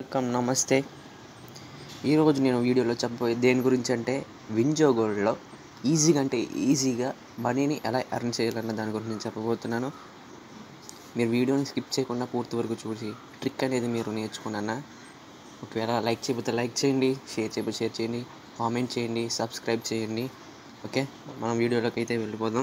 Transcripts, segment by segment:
welcome నమస్తే ఈరోజు నేను వీడియోలో చెప్పబోయే దేని గురించి అంటే వింజో గోల్డ్లో ఈజీగా అంటే ఈజీగా మనీని ఎలా ఎర్న్ చేయాలన్న దాని గురించి నేను చెప్పబోతున్నాను మీరు వీడియోని స్కిప్ చేయకుండా పూర్తి వరకు చూసి ట్రిక్ అనేది మీరు నేర్చుకున్నా ఒకవేళ లైక్ చేయకపోతే లైక్ చేయండి షేర్ చేయకపోతే షేర్ చేయండి కామెంట్ చేయండి సబ్స్క్రైబ్ చేయండి ఓకే మనం వీడియోలోకి అయితే వెళ్ళిపోదాం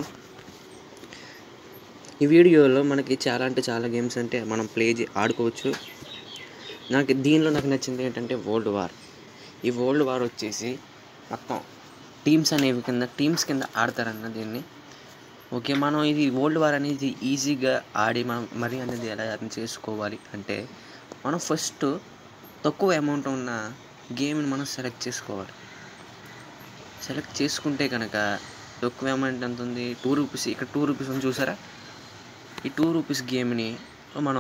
ఈ వీడియోలో మనకి చాలా అంటే చాలా గేమ్స్ అంటే మనం ప్లే చే- ఆడుకోవచ్చు నాకు దీనిలో నాకు నచ్చింది ఏంటంటే వరల్డ్ వార్ ఈ వరల్డ్ వార్ వచ్చేసి మొత్తం టీమ్స్ అనేవి కింద టీమ్స్ కింద ఆడతారన్న దీన్ని ఓకే మనం ఇది వరల్డ్ వార్ అనేది ఈజీగా ఆడి మనం మరీ అనేది ఎలా అర్థం చేసుకోవాలి అంటే మనం ఫస్ట్ తక్కువ అమౌంట్ ఉన్న గేమ్ని మనం సెలెక్ట్ చేసుకోవాలి సెలెక్ట్ చేసుకుంటే కనుక తక్కువ అమౌంట్ ఎంత ఉంది టూ రూపీస్ ఇక్కడ టూ రూపీస్ ఉంది చూసారా ఈ టూ రూపీస్ గేమ్ని మనం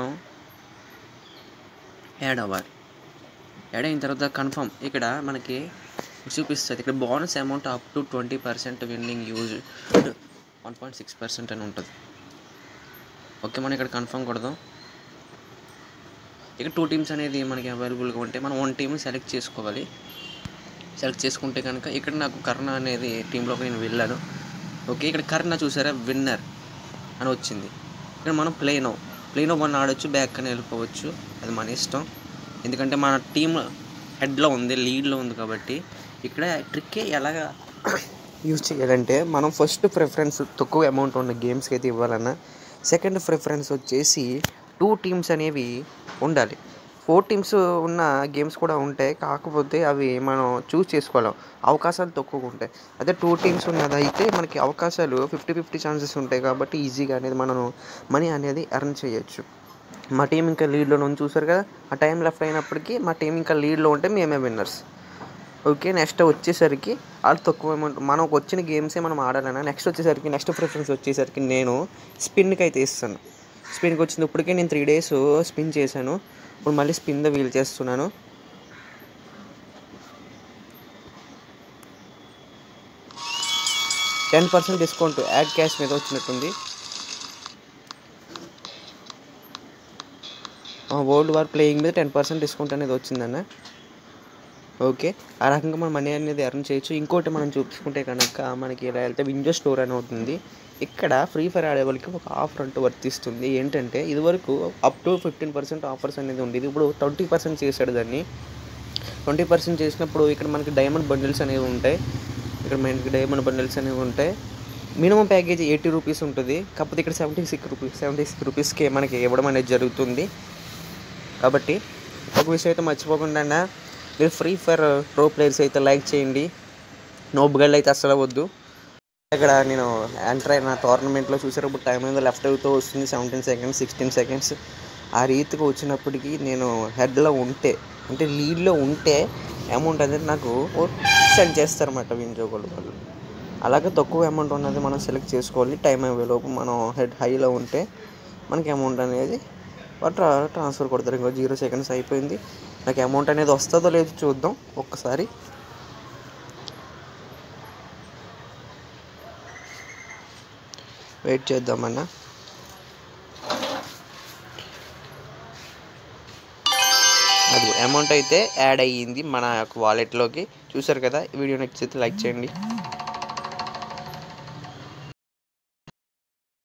యాడ్ అవ్వాలి యాడ్ అయిన తర్వాత కన్ఫర్మ్ ఇక్కడ మనకి చూపిస్తుంది ఇక్కడ bonus amount up to twenty percent winning use one point six percent అని ఉంటుంది ఓకే మనం ఇక్కడ కన్ఫర్మ్ కొడదాం ఇక్కడ టూ టీమ్స్ అనేది మనకి అవైలబుల్గా ఉంటే మనం వన్ టీమ్ సెలెక్ట్ చేసుకోవాలి సెలెక్ట్ చేసుకుంటే కనుక ఇక్కడ నాకు కర్ణ అనేది టీంలోకి నేను వెళ్ళాను ఓకే ఇక్కడ కర్ణ చూసారా విన్నర్ అని వచ్చింది ఇక్కడ మనం ప్లేనో ప్లేనో వన్ ఆడొచ్చు బ్యాక్ అని వెళ్ళిపోవచ్చు అది మన ఇష్టం ఎందుకంటే మన టీం హెడ్లో ఉంది లీడ్లో ఉంది కాబట్టి ఇక్కడ ట్రిక్ ఎలాగా యూజ్ చేయాలంటే మనం ఫస్ట్ ప్రిఫరెన్స్ తక్కువ అమౌంట్ ఉన్న గేమ్స్కి అయితే ఇవ్వాలన్నా సెకండ్ ప్రిఫరెన్స్ వచ్చేసి టూ టీమ్స్ అనేవి ఉండాలి ఫోర్ టీమ్స్ ఉన్న గేమ్స్ కూడా ఉంటాయి కాకపోతే అవి మనం చూస్ చేసుకోలేం అవకాశాలు తక్కువగా ఉంటాయి అదే టూ టీమ్స్ ఉన్నదైతే మనకి అవకాశాలు ఫిఫ్టీ ఫిఫ్టీ ఛాన్సెస్ ఉంటాయి కాబట్టి ఈజీగా అనేది మనం మనీ అనేది ఎర్న్ చేయొచ్చు మా టీం ఇంకా లీడ్లో ఉంది చూసారు కదా ఆ టైం లెఫ్ట్ అయినప్పటికీ మా టీం ఇంకా లీడ్లో ఉంటే మేమే విన్నర్స్ ఓకే నెక్స్ట్ వచ్చేసరికి వాళ్ళు తక్కువ అమౌంట్ మనకు వచ్చిన గేమ్సే మనం ఆడాలన్నా నెక్స్ట్ వచ్చేసరికి నెక్స్ట్ ప్రిఫరెన్స్ వచ్చేసరికి నేను స్పిన్కి అయితే ఇస్తాను స్పిన్కి వచ్చింది ఇప్పటికే నేను త్రీ డేస్ స్పిన్ చేశాను ఇప్పుడు మళ్ళీ స్పిన్ ద వీల్ చేస్తున్నాను ten percent discount add cash మీద వచ్చినట్టుంది వరల్డ్ వార్ ప్లేయింగ్ మీద టెన్ పర్సెంట్ డిస్కౌంట్ అనేది వచ్చిందన్న ఓకే ఆ రకంగా మనం మనీ అనేది ఎర్న్ చేయొచ్చు ఇంకోటి మనం చూపించుకుంటే కనుక మనకి ఇలా వెళ్తే విండో స్టోర్ అని అవుతుంది ఇక్కడ ఫ్రీ ఫైర్ ఆడే వాళ్ళకి ఒక ఆఫర్ అంటూ వర్తిస్తుంది ఏంటంటే ఇదివరకు up to fifteen percent offers అనేది ఉండేది ఇప్పుడు ట్వంటీ పర్సెంట్ చేశాడు దాన్ని ట్వంటీ పర్సెంట్ చేసినప్పుడు ఇక్కడ మనకి డైమండ్ బండిల్స్ అనేవి ఉంటాయి ఇక్కడ మనకి డైమండ్ బండిల్స్ అనేవి ఉంటాయి మినిమం ప్యాకేజ్ ఎయిటీ రూపీస్ ఉంటుంది కాకపోతే ఇక్కడ seventy six rupees seventy six రూపీస్కి మనకి ఇవ్వడం అనేది జరుగుతుంది కాబట్టి ఒక విషయం అయితే మర్చిపోకుండా మీరు ఫ్రీ ఫైర్ ప్రో ప్లేయర్స్ అయితే లైక్ చేయండి నోబుగళ్ళు అయితే అసలు వద్దు ఇక్కడ నేను ఎంటర్ అయిన టోర్నమెంట్లో చూసేటప్పుడు టైం అనేది లెఫ్ట్ అవుతూ వస్తుంది సెవెంటీన్ సెకండ్స్ సిక్స్టీన్ సెకండ్స్ ఆ రీతికి వచ్చినప్పటికీ నేను హెడ్లో ఉంటే అంటే లీడ్లో ఉంటే అమౌంట్ అనేది నాకు సెండ్ చేస్తారన్నమాట వినియోగోళ్ళు వాళ్ళు అలాగే తక్కువ అమౌంట్ ఉన్నది మనం సెలెక్ట్ చేసుకోవాలి టైం అయ్యేలోపు మనం హెడ్ హైలో ఉంటే మనకి అమౌంట్ అనేది వాళ్ళు ట్రా ట్రాన్స్ఫర్ కొడతారు ఇంకో జీరో సెకండ్స్ అయిపోయింది నాకు అమౌంట్ అనేది వస్తుందో లేదో చూద్దాం ఒక్కసారి వెయిట్ చేద్దామన్నా అది అమౌంట్ అయితే యాడ్ అయ్యింది మన యొక్క వాలెట్లోకి చూసారు కదా ఈ వీడియో నచ్చితే లైక్ చేయండి